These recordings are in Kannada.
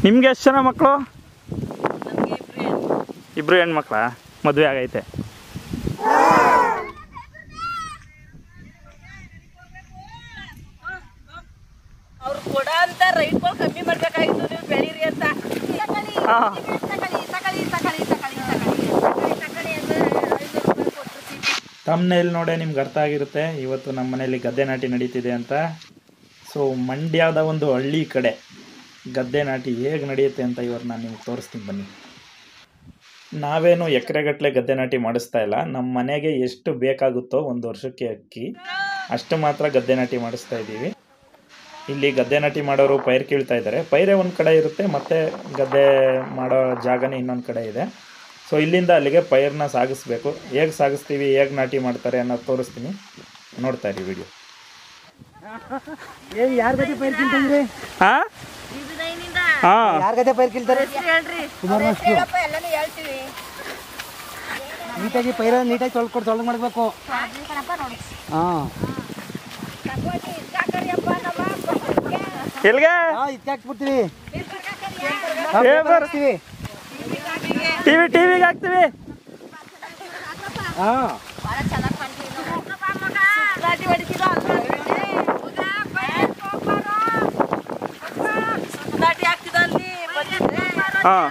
ನಿಮ್ಗೆ ಎಷ್ಟು ಜನ ಮಕ್ಕಳು ನಮ್ಗೆ ಇಬ್ರು ಹೆಣ್ಣು. ಇಬ್ರು ಹೆಣ್ಮಕ್ಳ ಮದುವೆ ಆಗೈತೆ ಅವ್ರು ಕೊಡ ಅಂತ ರೈಟ್ಗಳು ಕಮ್ಮಿ ಮಾಡ್ಬೇಕಾಗಿತ್ತು ನೀವು ಬೆಳೀರಿ ಅಂತ ಹಾ. ತಮ್ಮನೇಲಿ ನೋಡೇ ನಿಮ್ಗೆ ಅರ್ಥ ಆಗಿರುತ್ತೆ ಇವತ್ತು ನಮ್ಮ ಮನೇಲಿ ಗದ್ದೆ ನಾಟಿ ನಡೀತಿದೆ ಅಂತ ಸೊ ಮಂಡ್ಯದ ಒಂದು ಹಳ್ಳಿ ಕಡೆ ಗದ್ದೆ ನಾಟಿ ಹೇಗೆ ನಡೆಯುತ್ತೆ ಅಂತ ಇವತ್ತು ನಾನು ನಿಮ್ಗೆ ತೋರಿಸ್ತೀನಿ ಬನ್ನಿ ನಾವೇನು ಎಕರೆಗಟ್ಟಲೆ ಗದ್ದೆ ನಾಟಿ ಮಾಡಿಸ್ತಾ ಇಲ್ಲ ನಮ್ಮ ಮನೆಗೆ ಎಷ್ಟು ಬೇಕಾಗುತ್ತೋ ಒಂದು ವರ್ಷಕ್ಕೆ ಅಕ್ಕಿ ಅಷ್ಟು ಮಾತ್ರ ಗದ್ದೆ ನಾಟಿ ಮಾಡಿಸ್ತಾ ಇದ್ದೀವಿ ಇಲ್ಲಿ ಗದ್ದೆ ನಾಟಿ ಮಾಡೋರು ಪೈರ್ ಕೀಳ್ತಾ ಇದ್ದಾರೆ ಪೈರೇ ಒಂದು ಕಡೆ ಇರುತ್ತೆ ಮತ್ತು ಗದ್ದೆ ಮಾಡೋ ಜಾಗನೇ ಇನ್ನೊಂದು ಕಡೆ ಇದೆ ಸೊ ಇಲ್ಲಿಂದ ಅಲ್ಲಿಗೆ ಪೈರ್ನ ಸಾಗಿಸ್ಬೇಕು ಹೇಗೆ ಸಾಗಿಸ್ತೀವಿ ಹೇಗೆ ನಾಟಿ ಮಾಡ್ತಾರೆ ಅನ್ನೋದು ತೋರಿಸ್ತೀನಿ ನೋಡ್ತಾ ಇರಿ ವಿಡಿಯೋ ಏ ಯಾರ ಗದೆ ಪೈರ್ ಕಿಲ್ತಂದ್ರಿ ಹಾಂ ಹಾಂ ಯಾರ ಗದೆ ಪೈರ್ ಕಿಲ್ತಾರೆ ಕುಮಾರ್ ಮಾಸ್ಟ್ರು ನೀಟಾಗಿ ಪೈರ ನೀಟಾಗಿ ತೊಳ್ಕೊಟ್ಟು ತೊಳ್ದು ಮಾಡ್ಬೇಕು ಹಾಂ ಎಲ್ಲಿಗೆ ಹಾಂ ಇದಕ್ಕೆ ಹಾಕ್ಬಿಡ್ತೀವಿ ಏ ಬರ್ ಹಾಕ್ತೀವಿ ಟಿ ವಿ ಟಿ ವಿಗೆ ಹಾಕ್ತೀವಿ ಹಾಂ ನಾಟಿ ಆಗ್ತಿದ ಅಲ್ಲಿ ಬಂದಿದ್ರೆ ಹಾಂ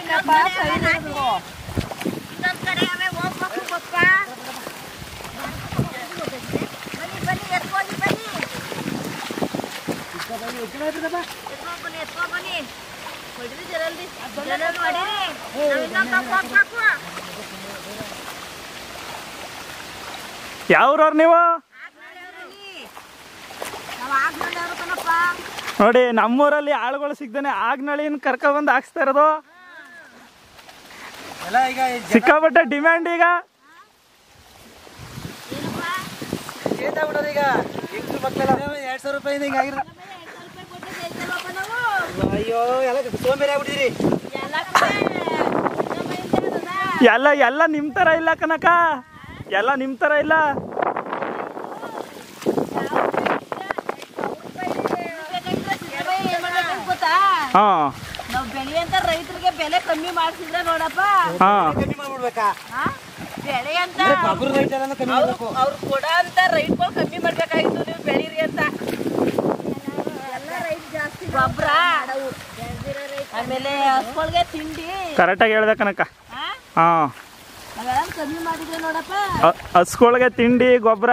ಯಾವ್ರವ್ರು ನೀವು ನೋಡಿ ನಮ್ಮೂರಲ್ಲಿ ಆಳುಗಳು ಸಿಗ್ದೇನೆ ಆಗ್ನಳಿನ ಕರ್ಕೊಬಂದು ಹಾಕ್ಸ್ತಾ ಇರೋದು ಎಲ್ಲ ಈಗ ಸಿಕ್ಕಾಪಟ್ಟೆ ಡಿಮ್ಯಾಂಡ್ ಈಗ ಚೇಂಜ್ ಆಗ್ಬಿಡೋದು ಈಗ ಹೆಂಗ್ಸ್ರು ಮಕ್ಕಳೆಲ್ಲ ಎರಡು ಸಾವಿರ ರೂಪಾಯಿ ಹಿಂಗೆ ಆಗಿರೋ ಅಯ್ಯೋ ಎಲ್ಲ ಸೋಂಬೇರಿ ಆಗ್ಬಿಟ್ಟಿದ್ರಿ ಎಲ್ಲ ಎಲ್ಲ ನಿಮ್ಮ ಥರ ಇಲ್ಲ ಕನಕ ಎಲ್ಲ ನಿಮ್ಮ ಥರ ಇಲ್ಲ ಹಾಂ ನಾವು ಬೆಳೆಯಂತ ರೈತರಿಗೆ ಬೆಲೆ ಕಮ್ಮಿ ಮಾಡ್ಸಿದ್ರೆ ನೋಡಪ್ಪ ಹಾಂ ಕಮ್ಮಿ ಮಾಡ್ಬಿಡ್ಬೇಕಾ ಹಾ? ಬೆಳೆ ಅಂತ ಗೊಬ್ಬರ ರೇಟ್ ಎಲ್ಲ ಕಮ್ಮಿ ಅವ್ರು ಮಾಡ್ಬೇಕು ಅವ್ರು ಕೊಡ ಅಂತ ರೈಟ್ಗಳು ಕಮ್ಮಿ ಮಾಡ್ಬೇಕಾಗಿತ್ತು ನೀವು ಬೆಳೀರಿ ಅಂತ ಗೊಬ್ಬರ ಆಮೇಲೆ ಹಸುಗಳಿಗೆ ತಿಂಡಿ ಕರೆಕ್ಟಾಗಿ ಹೇಳ್ದೆ ಕನಕ ಹಾ? ಹಾಂ ಅವೆಲ್ಲ ಕಮ್ಮಿ ಮಾಡಿದ್ರೆ ನೋಡಪ್ಪ ಹಸ್ಗಳಿಗೆ ತಿಂಡಿ ಗೊಬ್ಬರ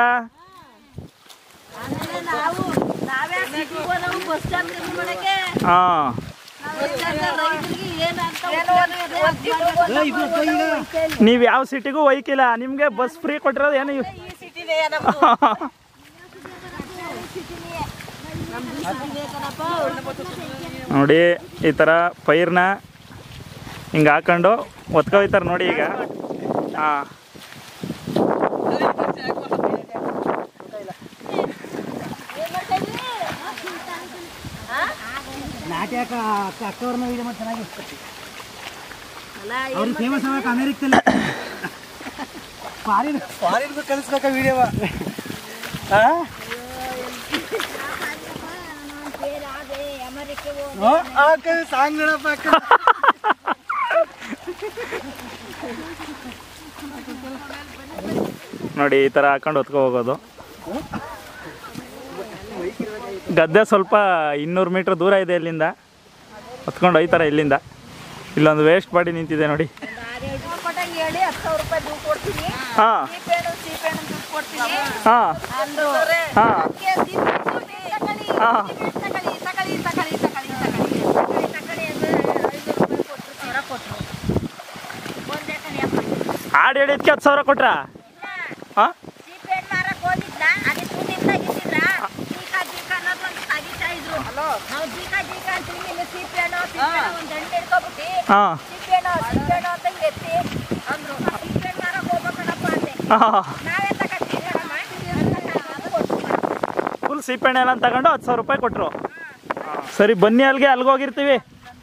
ಆಮೇಲೆ ನಾವು ನಾವೇ ಸಿಟಿಗೆ ನಾವು ಬಸ್ ಚಾರ್ಜ್ ಕಮ್ಮಿ ಮಾಡಕ್ಕೆ ಹಾಂ ಬಸ್ ಚಾರ್ಜ್ ರೈತರಿಗೆ ಏನಂತ ಅಲ್ಲ ಇಬ್ರು ರೂಪಾಯಿ ಈಗ ನೀವು ಯಾವ ಸಿಟಿಗೂ ಒಯ್ಕಿಲ್ಲ ನಿಮಗೆ ಬಸ್ ಫ್ರೀ ಕೊಟ್ಟಿರೋದು ಏನು ಇವ್- ಈ ಸಿಟಿನೇ ನಮ್ದು ನಮ್ದು ಸಿಟಿನೇ ಕಣಪ್ಪ ನೋಡಿ ಈ ಥರ ಪೈರ್ನ ಹಿಂಗೆ ಹಾಕೊಂಡು ಒತ್ಕೊಯ್ತಾರೆ ನೋಡಿ ಈಗ ಹಾಂ ನಾಟಿ ಹಾಕ ಅಕ್ಕ ಅಕ್ಕವ್ರನ್ನ ವೀಡಿಯೋ ಮಾಡಿ ಚೆನ್ನಾಗಿ ಅವ್ರಿಗೆ ಫೇಮಸ್ ಆಗಕ್ಕೆ ಅಮೇರಿಕದಲ್ಲಿ ಫಾರಿನ್ ಫಾರಿನ್ಗೂ ಕಳಿಸ್ಬೇಕಾ ವಿಡಿಯೋ ಸಾಂಗ್ ನೋಡಪ್ಪ ಅಕ್ಕ ನೋಡಿ ಈ ಥರ ಹಾಕೊಂಡು ಹೊತ್ಕೊ ಹೋಗೋದು ಗದ್ದೆ ಸ್ವಲ್ಪ ಇನ್ನೂರು ಮೀಟ್ರ್ ದೂರ ಇದೆ ಇಲ್ಲಿಂದ ಹೊತ್ಕೊಂಡು ಒಯ್ತಾರೆ ಇಲ್ಲಿಂದ ಇಲ್ಲೊಂದು ವೇಸ್ಟ್ ಬಾಡಿ ನಿಂತಿದೆ ನೋಡಿ ಕೊಟ್ಟಂಗೆ ಹೇಳಿ ಹತ್ತು ಸಾವಿರ ರೂಪಾಯಿ ದುಡ್ಡು ಕೊಡ್ತೀನಿ ಹಾಂ ಸೀಪೇಣು ಸೀಪೇಣು ದುಡ್ಡು ಕೊಡ್ತೀನಿ ಹಾಂ ಅಂದ್ರು ಹಾಂ ಅದಕ್ಕೆ ಸೀಪೇಣು ತಗೊಳ್ಳಿ, ಹಾಂ ತಗೊಳ್ಳಿ, ತಗೊಳ್ಳಿ, ತಗೊಳ್ಳಿ, ತಗೊಳ್ಳಿ, ತಗೊಳ್ಳಿ. ತಗೊಳ್ಳಿ, ತಗೊಳ್ಳಿ ಅಂದ್ರೆ ಐದು ರೂಪಾಯಿ ಕೊಟ್ರು, ಸಾವಿರ ಕೊಟ್ರು. ಒಂದೇ ಕಣೆ ಹಾಡು ಹೇಳಿದ್ಕೆ ಹತ್ತು ಸಾವಿರ ಕೊಟ್ರಾ ಹಾಂ ಸೀಪೇಣ್ ಮಾರಕ್ ಹೋಗಿದ್ನ ಅದೇ ತುದಿನ್ ತೆಗಿತಿದ್ರ ಜೀಕ ಜೀಕ ಅನ್ನೋದು ಒಂದು ತೆಗಿತಾ ಇದ್ರು ನಾವು ಜೀಕ ಜೀಕ ಅಂತೀವಿ ಇನ್ನು ಸೀಪೇಣು ಸೀಪೇಣು ಒಂದ್ ದಂಡೆ ಹಿಡ್ಕೊಬಿಟ್ಟು ಹಾಂ ಸೀಪೇಣು ಸೀಪೇಣು ಅಂತ ಎತ್ತಿ ಅಂದ್ರು ಸೀಪೇಣ್ ಮಾರಕ್ ಹೋಗ್ಬೇಕಣಪ್ಪ ಅಂದೆ ಹಾಂ ನಾವೇ ತಗೊಂಡ್ವಿ ಫುಲ್ ಸೀಪೆಣ್ಣೆ ಎಲ್ಲ ತಗೊಂಡು ಹತ್ತು ಸಾವಿರ ರೂಪಾಯಿ ಕೊಟ್ಟರು ಸರಿ ಬನ್ನಿ ಅಲ್ಲಿಗೆ ಅಲ್ಲಿಗೆ ಹೋಗಿರ್ತೀವಿ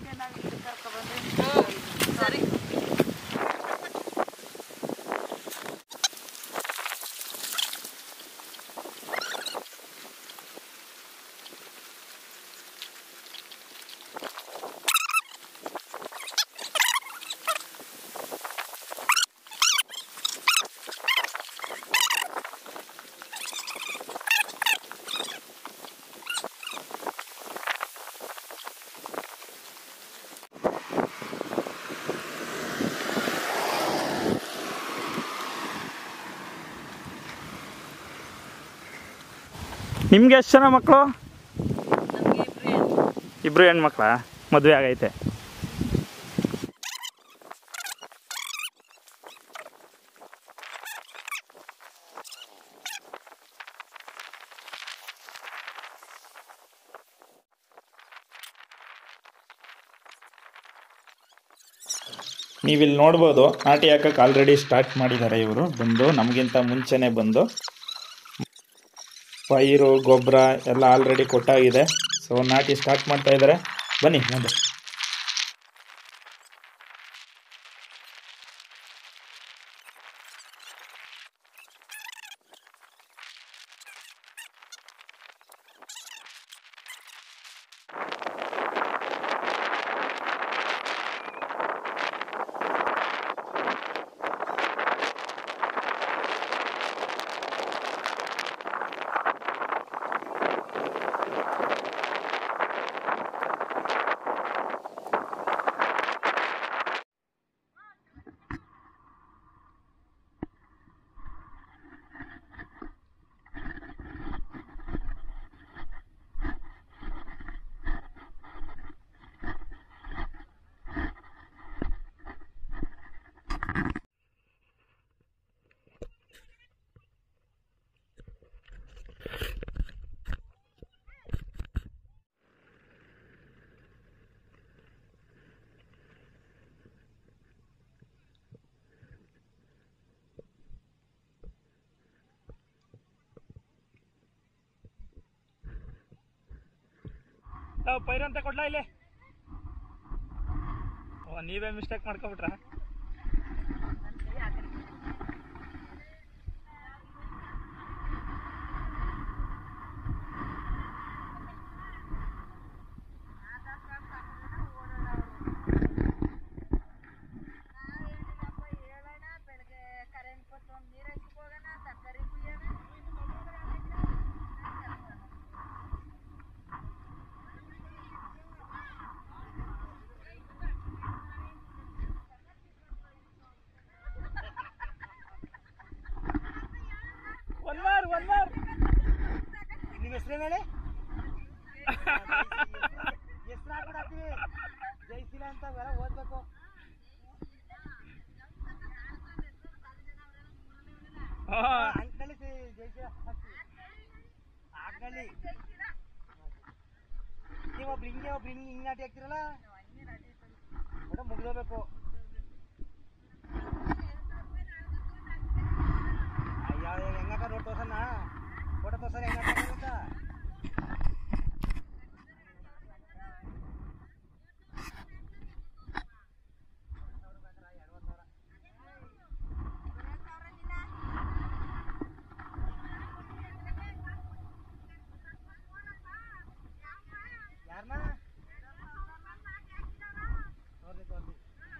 ಸರಿ ನಿಮ್ಗೆ ಎಷ್ಟು ಜನ ಮಕ್ಕಳು ಇಬ್ರು ಹೆಣ್ಮಕ್ಳ ಮದುವೆ ಆಗೈತೆ ನೀವಿಲ್ಲಿ ನೋಡ್ಬೋದು ನಾಟಿ ಹಾಕಕ್ಕೆ ಆಲ್ರೆಡಿ ಸ್ಟಾರ್ಟ್ ಮಾಡಿದ್ದಾರೆ ಇವರು ಬಂದು ನಮಗಿಂತ ಮುಂಚೆನೇ ಬಂದು ಪೈರು ಗೊಬ್ಬರ ಎಲ್ಲ ಆಲ್ರೆಡಿ ಕೊಟ್ಟಾಗಿದೆ ಸೊ ನಾಟಿ ಸ್ಟಾರ್ಟ್ ಮಾಡ್ತಾ ಇದ್ದಾರೆ ಬನ್ನಿ ಮುಂದೆ ಪೈರು ಅಂತ ಕೊಡ್ಲಾ ಇಲ್ಲಿ ಓ ನೀವೇ ಮಿಸ್ಟೇಕ್ ಮಾಡ್ಕೊಬಿಟ್ರ ಬೆಳಗ್ಗೆ ಕರೆಂಟ್ ಕೊಟ್ಟು ಒಂದು ನೀರು ಹಚ್ಚಿಕ್ ಹೋಗೋಣ ತರಕಾರಿ ಕುಯ್ಯೋಣ ಒನ್ ಮಾರ್ ಒನ್ ಮಾರ್ ನಿಮ್ಮ ಹೆಸರು ಮೇಲೆ ಹೆಸರು ಹಾಕ್ಬಿಡಾಕ್ತೀವಿ ಜೈಸಿಲ ಅಂತ ಬೇರೆ ಓದ್ಬೇಕು ಅಂಕಳಿ ಜೈಸಿಲ ಆಗ್ನಲ್ಲಿ ನೀವು ಒಬ್ರು ಹಿಂಗೆ ಒಬ್ರು ಹಿಂಗೆ ಹಿಂಗೆ ನಾಟಿ ಹಾಕ್ತಿರಲ್ಲ ಒಟ್ಟು ಮುಗ್ದೋಗ್ಬೇಕು ಅಯ್ಯ ಹೆಂಗಾಕ ನೋಡಿ ತೋರ್ಸಣ್ಣ ಫೋಟೋ ತೋರ್ಸಣ ಹೆಂಗಾಕ ಅಂತ ಯಾರನ್ನ ತೋರ್ಲಿ ತೋರ್ಲಿ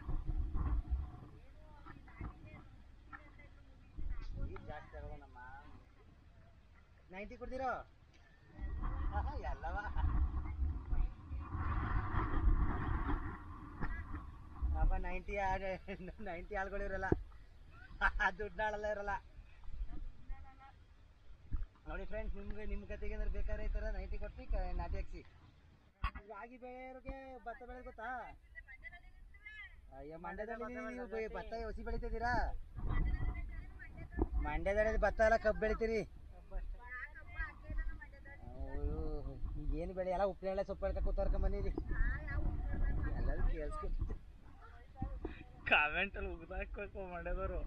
ಈಗ ಜಾಸ್ತಿ ಆಗೋದನಮ್ಮ ನೈಂಟಿ ಕೊಡ್ತೀರೋ ಆಹಾ, ಎಲ್ಲವ ಅಪ್ಪ ನೈಂಟಿ ನೈಂಟಿ ಆಳ್ಗಳು ಇರಲ್ಲ ದುಡ್ಡು ಆಳಲ್ಲ ಇರಲ್ಲ ನೋಡಿ ಫ್ರೆಂಡ್ಸ್ ನಿಮ್ಗೆ ನಿಮ್ಮ ಗತಿಗೆ ಏನಾದ್ರು ಬೇಕಾದ್ರೆ ಈ ಥರ ನೈಂಟಿ ಕೊಟ್ಟು ಕ- ನಾಟಿ ಹಾಕ್ಸಿ ರಾಗಿ ಬೆಳೆಯೋರಿಗೆ ಭತ್ತ ಬೆಳೆಯೋದು ಗೊತ್ತಾ ಅಯ್ಯೋ ಮಂಡ್ಯದಲ್ಲಿ ನೀವು ಬೆ- ಭತ್ತ ಹೊಸಿ ಬೆಳಿತಿದ್ದೀರಾ ಮಂಡ್ಯದಲ್ಲಿ ಭತ್ತ ಎಲ್ಲ ಕಬ್ಬು ಬೆಳಿತೀರಿ ಈಗ ಏನು ಬೆಳೆ ಎಲ್ಲ ಉಪ್ಪಿನೆಲ್ಲ ಸೊಪ್ಪು ಬೆಳ್ಕ ಕೂತ್ವರ್ಕೊಂಡ್ ಬಂದಿರಿ ಎಲ್ಲರೂ ಕೇಳಿಸ್ಕೊತ ಕಾಮೆಂಟ್ ಅಲ್ಲಿ ಉಗ್ದಾಕ್ಬೇಕು ಮಾಡಿದವರು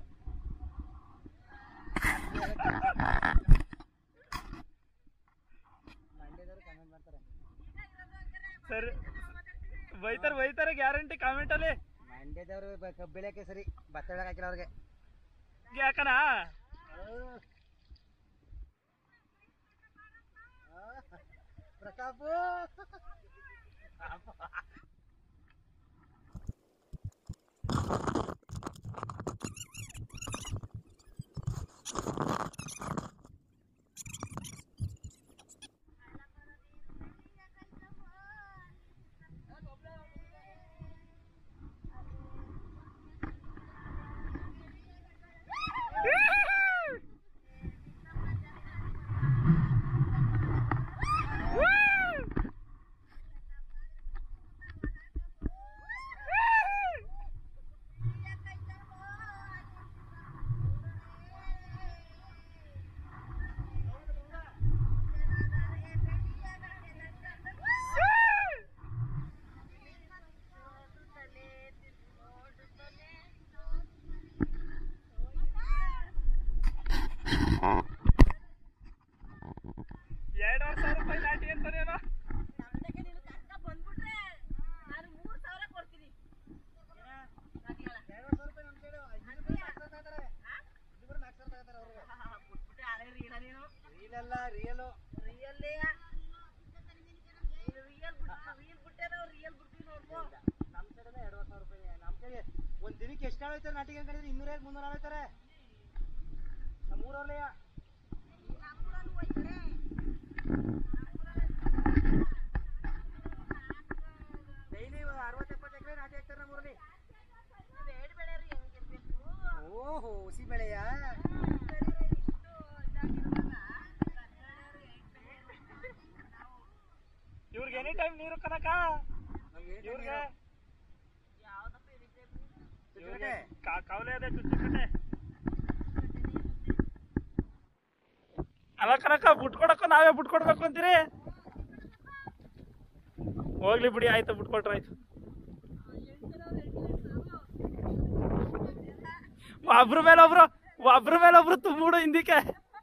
ಮಂಡ್ಯದವರು ಕಮೆಂಟ್ ಮಾಡ್ತಾರೆ ಸರಿ ಬೈತಾರೆ ಬೈತಾರೆ ಗ್ಯಾರಂಟಿ ಕಾಮೆಂಟ್ ಅಲ್ಲಿ ಮಂಡ್ಯದವರು ಬ- ಕಬ್ಬು ಬೆಳೆಯೋಕೆ ಸರಿ ಭತ್ತ ಬೆಳಕ್ ಹಾಕಿಲ್ಲ ಅವ್ರಿಗೆ ಯಾಕನಾ ಪ್ರತಾಪ್ ಎಷ್ಟು ಆಳೋಯ್ತಾರೆ ನಾಟಿಗೆ ಅನ್ಕೊಂಡಿದ್ರೆ ಇನ್ನೂರೈದು ಮುನ್ನೂರು ಆಳೋಯ್ತಾರೆ ನಮ್ಮ ಊರವ್ರಲೆಯ ಡೈಲಿ ಅರವತ್ತು ಎಪ್ಪತ್ತು ಎಕರೆ ನಾಟಿ ಹಾಕ್ತಾರೆ ನಮ್ಮ ಊರಲ್ಲಿ ಓಹೋ ಹುಸಿ ಬೆಳೆಯ ಇವ್ರಿಗೆ ಎನಿ ಟೈಮ್ ನೀರು ಕನಕ ಇವ್ರಿಗೆ ಇವ್ರಿಗೆ ಕಾ- ಕವಲೆ ಅದೇ ಚುಚ್ಚುಕಟ್ಟೆ ಅಲ್ಲ ಕನಕ ಬಿಟ್ಕೊಡಕ್ಕೂ ನಾವೇ ಬಿಟ್ಕೊಡ್ಬೇಕು ಅಂತೀರಿ ಹೋಗ್ಲಿ ಬಿಡಿ ಆಯ್ತು ಬಿಟ್ಕೊಟ್ರೆ ಆಯ್ತು ಒಬ್ರ ಮೇಲೆ ಒಬ್ರು ಒಬ್ರ ಮೇಲೆ ಒಬ್ರು ತುಂಬಿಡು ಹಿಂದಿಕ್ಕೆ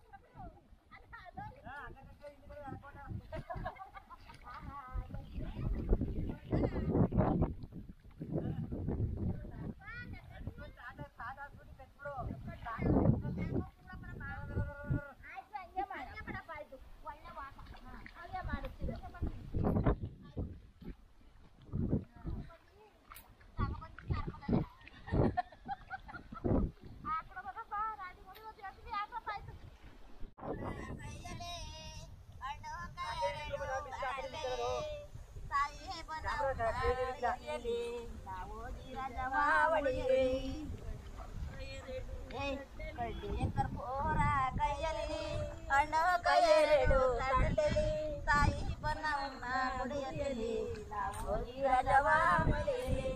ಅಣ್ಣ ಕೈಯೆರಡು ತಂಡಲಿ ತಾಯಿ ಬನ್ನವನ್ನ ಮುಡಿಯಲಿ ನಾವು ಈ ರಜವ ಮಳೆಯಲಿ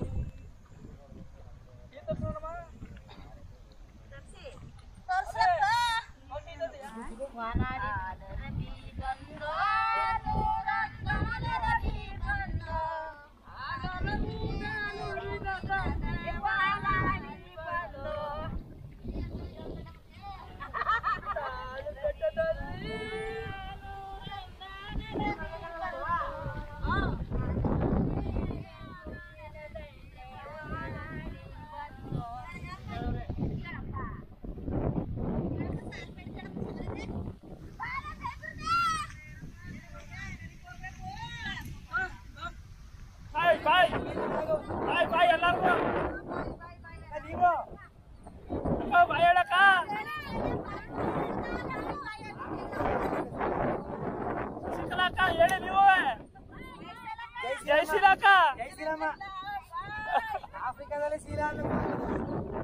ತೋರ್ಸಪ್ಪ ವಾನಾಡಿ ಬೀಗಂದು ನೂರನ್ನೂರದಿ ಬಂದು ಆನಂದಿ ನಾನು ಬಿಗಂದೆ ವಾನಾಡಿ ಬಂದು ಬಾಯ್ ಬಾಯ್ ಬಾಯ್ ಬಾಯ್ ಎಲ್ಲಾರ್ಗು ನೀವು ಅಕ್ಕ, ಬಾಯ್ ಹೇಳಕ್ಕ ಶಶಿಕಲಾಕ್ಕ ಹೇಳಿ ನೀವು ಜೈ ಶ್ರೀಲಕ್ಕ ಜೈ ಶ್ರೀರಾಮ ಆಫ್ರಿಕಾದಲ್ಲಿ ಶ್ರೀರಾಮ